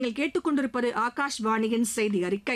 நீங்கள் கேட்டுக்கொண்டிருப்பது ஆகாஷ்வாணியின் செய்தி அறிக்கை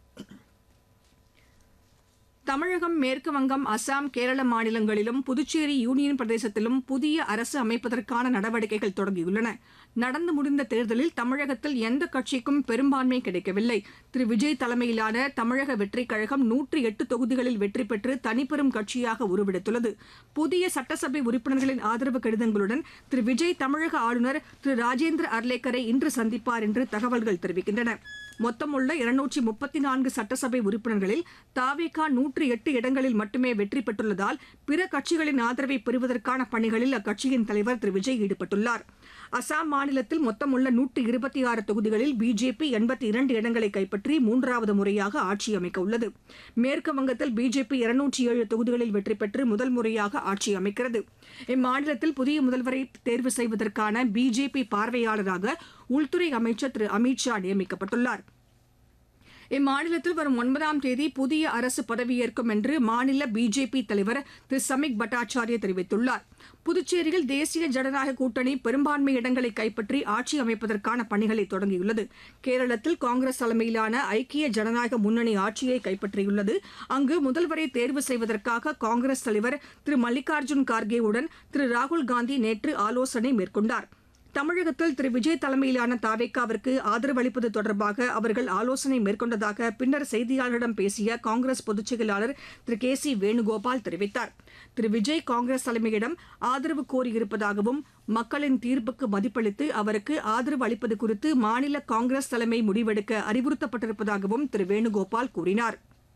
தமிழகம் மேற்கு வங்கம் அசாம் கேரள மாநிலங்களிலும் புதுச்சேரி யூனியன் பிரதேசத்திலும் புதிய அரசு அமைப்பதற்கான நடவடிக்கைகள் தொடங்கியுள்ளன நடந்து முடிந்த தேர்தலில் தமிழகத்தில் எந்த கட்சிக்கும் பெரும்பான்மை கிடைக்கவில்லை திரு விஜய் தலைமையிலான தமிழக வெற்றிக் கழகம் நூற்றி எட்டு தொகுதிகளில் வெற்றி பெற்று தனிப்பெரும் கட்சியாக உருவெடுத்துள்ளது புதிய சட்டசபை உறுப்பினர்களின் ஆதரவு கடிதங்களுடன் திரு விஜய் தமிழக ஆளுநர் திரு ராஜேந்திர அர்லேக்கரை இன்று சந்திப்பார் என்று தகவல்கள் தெரிவிக்கின்றன மொத்தமுள்ள இருநூற்றி முப்பத்தி நான்கு சட்டசபை உறுப்பினர்களில் தாவேகா நூற்றி எட்டு இடங்களில் மட்டுமே வெற்றி பெற்றுள்ளதால் பிற கட்சிகளின் ஆதரவை பெறுவதற்கான பணிகளில் அக்கட்சியின் தலைவர் திரு விஜய் ஈடுபட்டுள்ளார் அசாம் மாநிலத்தில் மொத்தமுள்ள நூற்றி இருபத்தி ஆறு தொகுதிகளில் பிஜேபி எண்பத்தி இரண்டு இடங்களை கைப்பற்றி மூன்றாவது முறையாக ஆட்சி அமைக்க உள்ளது மேற்கு வங்கத்தில் பிஜேபி இருநூற்றி ஏழு தொகுதிகளில் வெற்றி பெற்று முதல் முறையாக ஆட்சி அமைக்கிறது இம்மாநிலத்தில் புதிய முதல்வரை தேர்வு செய்வதற்கான பிஜேபி பார்வையாளராக உள்துறை அமைச்சர் திரு அமித் ஷா நியமிக்கப்பட்டுள்ளார் இம்மாநிலத்தில் வரும் ஒன்பதாம் தேதி புதிய அரசு பதவியேற்கும் என்று மாநில பிஜேபி தலைவர் திரு சமிக் பட்டாச்சாரிய தெரிவித்துள்ளார் புதுச்சேரியில் தேசிய ஜனநாயக கூட்டணி பெரும்பான்மை இடங்களை கைப்பற்றி ஆட்சி அமைப்பதற்கான பணிகளை தொடங்கியுள்ளது கேரளத்தில் காங்கிரஸ் தலைமையிலான ஐக்கிய ஜனநாயக முன்னணி ஆட்சியை கைப்பற்றியுள்ளது அங்கு முதல்வரை தேர்வு செய்வதற்காக காங்கிரஸ் தலைவர் திரு மல்லிகார்ஜுன் கார்கேவுடன் திரு ராகுல் காந்தி நேற்று ஆலோசனை மேற்கொண்டாா் தமிழகத்தில் திரு விஜய் தலைமையிலான தாவேக்காவிற்கு ஆதரவு அளிப்பது தொடர்பாக அவர்கள் ஆலோசனை மேற்கொண்டதாக பின்னர் செய்தியாளர்களிடம் பேசிய காங்கிரஸ் பொதுச் செயலாளர் திரு கே சி வேணுகோபால் தெரிவித்தார் திரு விஜய் காங்கிரஸ் தலைமையிடம் ஆதரவு கோரியிருப்பதாகவும் மக்களின் தீர்ப்புக்கு மதிப்பளித்து அவருக்கு ஆதரவு அளிப்பது குறித்து மாநில காங்கிரஸ் தலைமை முடிவெடுக்க அறிவுறுத்தப்பட்டிருப்பதாகவும் திரு வேணுகோபால் கூறினாா்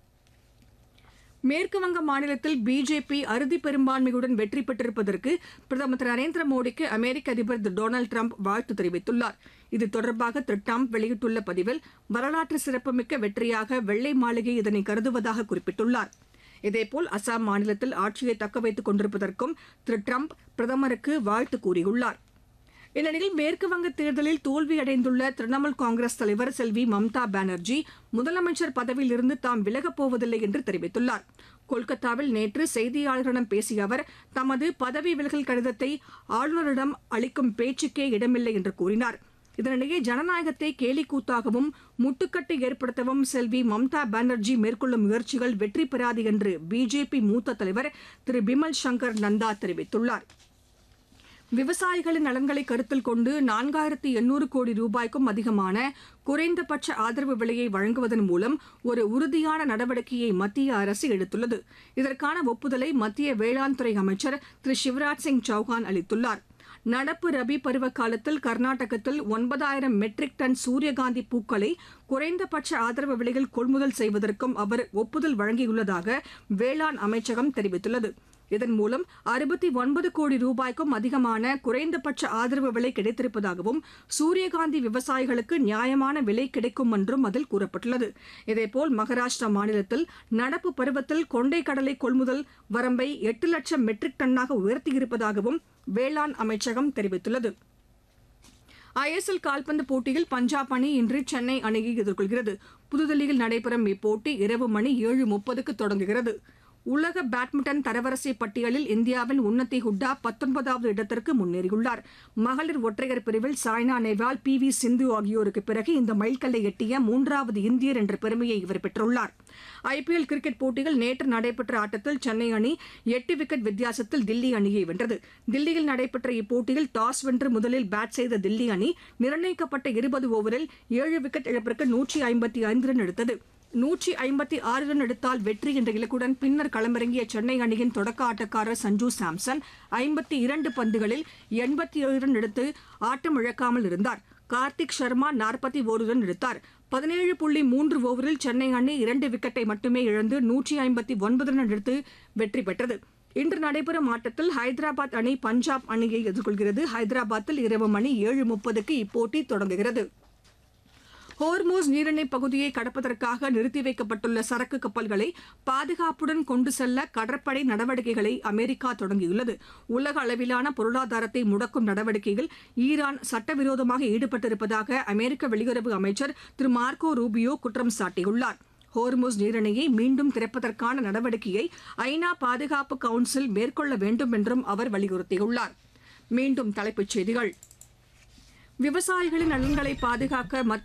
மேற்குவங்க மாநிலத்தில் பிஜேபி அறுதி பெரும்பான்மையுடன் வெற்றி பெற்றிருப்பதற்கு பிரதமர் திரு நரேந்திர மோடிக்கு அமெரிக்க அதிபர் திரு டொனால்டு ட்ரம்ப் வாழ்த்து தெரிவித்துள்ளார் இது தொடர்பாக திரு ட்ரம்ப் வெளியிட்டுள்ள பதிவில் வரலாற்று சிறப்புமிக்க வெற்றியாக வெள்ளை மாளிகை இதனை கருதுவதாக குறிப்பிட்டுள்ளார் இதேபோல் அசாம் மாநிலத்தில் ஆட்சியை தக்க வைத்துக் கொண்டிருப்பதற்கும் திரு ட்ரம்ப் பிரதமருக்கு வாழ்த்து கூறியுள்ளார் இந்நிலையில் மேற்குவங்க தேர்தலில் தோல்வியடைந்துள்ள திரிணாமுல் காங்கிரஸ் தலைவர் செல்வி மம்தா பானர்ஜி முதலமைச்சர் பதவியிலிருந்து தாம் விலகப் போவதில்லை என்று தெரிவித்துள்ளார் கொல்கத்தாவில் நேற்று செய்தியாளர்களிடம் பேசிய அவர் தமது பதவி விலகல் கடிதத்தை ஆளுநரிடம் அளிக்கும் பேச்சுக்கே இடமில்லை என்று கூறினார் இதனிடையே ஜனநாயகத்தை கேலிக்கூத்தாகவும் முட்டுக்கட்டை ஏற்படுத்தவும் செல்வி மம்தா பானர்ஜி மேற்கொள்ளும் முயற்சிகள் வெற்றி பெறாது என்று பிஜேபி மூத்த தலைவர் திரு பிமல் சங்கர் நந்தா தெரிவித்துள்ளார் விவசாயிகளின் நலன்களை கருத்தில் கொண்டு நான்காயிரத்து எண்ணூறு கோடி ரூபாய்க்கும் அதிகமான குறைந்தபட்ச ஆதரவு விலையை வழங்குவதன் மூலம் ஒரு உறுதியான நடவடிக்கையை மத்திய அரசு எடுத்துள்ளது இதற்கான ஒப்புதலை மத்திய வேளாண் துறை அமைச்சர் திரு சிவராஜ் சிங் சௌஹான் அளித்துள்ளார் நடப்பு ரபி பருவ காலத்தில் கர்நாடகத்தில் ஒன்பதாயிரம் மெட்ரிக் டன் சூரியகாந்தி பூக்களை குறைந்தபட்ச ஆதரவு விலையில் கொள்முதல் செய்வதற்கும் அவர் ஒப்புதல் வழங்கியுள்ளதாக வேளாண் அமைச்சகம் தெரிவித்துள்ளது இதன் மூலம் அறுபத்தி ஒன்பது கோடி ரூபாய்க்கும் அதிகமான குறைந்தபட்ச ஆதரவு விலை கிடைத்திருப்பதாகவும் சூரியகாந்தி விவசாயிகளுக்கு நியாயமான விலை கிடைக்கும் என்றும் அதில் கூறப்பட்டுள்ளது இதேபோல் மகாராஷ்டிரா மாநிலத்தில் நடப்பு பருவத்தில் கொண்டை கடலை கொள்முதல் வரம்பை எட்டு லட்சம் மெட்ரிக் டன்னாக உயர்த்தியிருப்பதாகவும் வேளாண் அமைச்சகம் தெரிவித்துள்ளது ஐஎஸ்எல் கால்பந்து போட்டியில் பஞ்சாப் அணி இன்று சென்னை அணியை எதிர்கொள்கிறது புதுதில்லியில் நடைபெறும் இப்போட்டி இரவு மணி ஏழு முப்பதுக்கு தொடங்குகிறது உலக பேட்மிண்டன் தரவரிசை பட்டியலில் இந்தியாவின் உன்னதி ஹுட்டா பத்தொன்பதாவது இடத்திற்கு முன்னேறியுள்ளார் மகளிர் ஒற்றையர் பிரிவில் சாய்னா நேவால் பி வி சிந்து ஆகியோருக்கு பிறகு இந்த மைல்கல்லை எட்டிய மூன்றாவது இந்தியர் என்ற பெருமையை இவர் பெற்றுள்ளார் ஐபிஎல் கிரிக்கெட் போட்டியில் நேற்று நடைபெற்ற ஆட்டத்தில் சென்னை அணி எட்டு விக்கெட் வித்தியாசத்தில் தில்லி அணியை வென்றது தில்லியில் நடைபெற்ற இப்போட்டியில் டாஸ் வென்று முதலில் பேட் செய்த தில்லி அணி நிர்ணயிக்கப்பட்ட இருபது ஓவரில் ஏழு விக்கெட் இழப்பிற்கு நூற்றி ஐம்பத்தி ஐந்து ரன் எடுத்தது நூற்றி ஐம்பத்தி ஆறு ரன் எடுத்தால் வெற்றி என்ற இலக்குடன் பின்னர் களமிறங்கிய சென்னை அணியின் தொடக்க ஆட்டக்காரர் சஞ்சு சாம்சன் ஐம்பத்தி இரண்டு பந்துகளில் எண்பத்தி ஏழு ரன் எடுத்து ஆட்டம் இழக்காமல் இருந்தார் கார்த்திக் சர்மா நாற்பத்தி ஒரு ரன் எடுத்தார் பதினேழு புள்ளி மூன்று ஓவரில் சென்னை அணி இரண்டு விக்கெட்டை மட்டுமே இழந்து நூற்றி ஐம்பத்தி ஒன்பது ரன் எடுத்து வெற்றி பெற்றது இன்று நடைபெறும் ஆட்டத்தில் ஹைதராபாத் அணி பஞ்சாப் அணியை எதிர்கொள்கிறது ஹைதராபாத்தில் இரவு மணி ஏழு முப்பதுக்கு இப்போட்டி தொடங்குகிறது ஹோர்மோஸ் நீரிணை பகுதியை கடப்பதற்காக நிறுத்தி வைக்கப்பட்டுள்ள சரக்கு கப்பல்களை பாதுகாப்புடன் கொண்டு செல்ல கடற்படை நடவடிக்கைகளை அமெரிக்கா தொடங்கியுள்ளது உலக அளவிலான பொருளாதாரத்தை முடக்கும் நடவடிக்கையில் ஈரான் சட்டவிரோதமாக ஈடுபட்டிருப்பதாக அமெரிக்க வெளியுறவு அமைச்சர் திரு மார்க்கோ ரூபியோ குற்றம் சாட்டியுள்ளார் ஹோர்முஸ் நீரிணையை மீண்டும் திறப்பதற்கான நடவடிக்கையை ஐநா பாதுகாப்பு கவுன்சில் மேற்கொள்ள வேண்டும் என்றும் அவர் வலியுறுத்தியுள்ளார் மீண்டும் தலைப்புச் செய்திகள் விவசாயிகளின் நலன்களை பாதுகாக்க மத்திய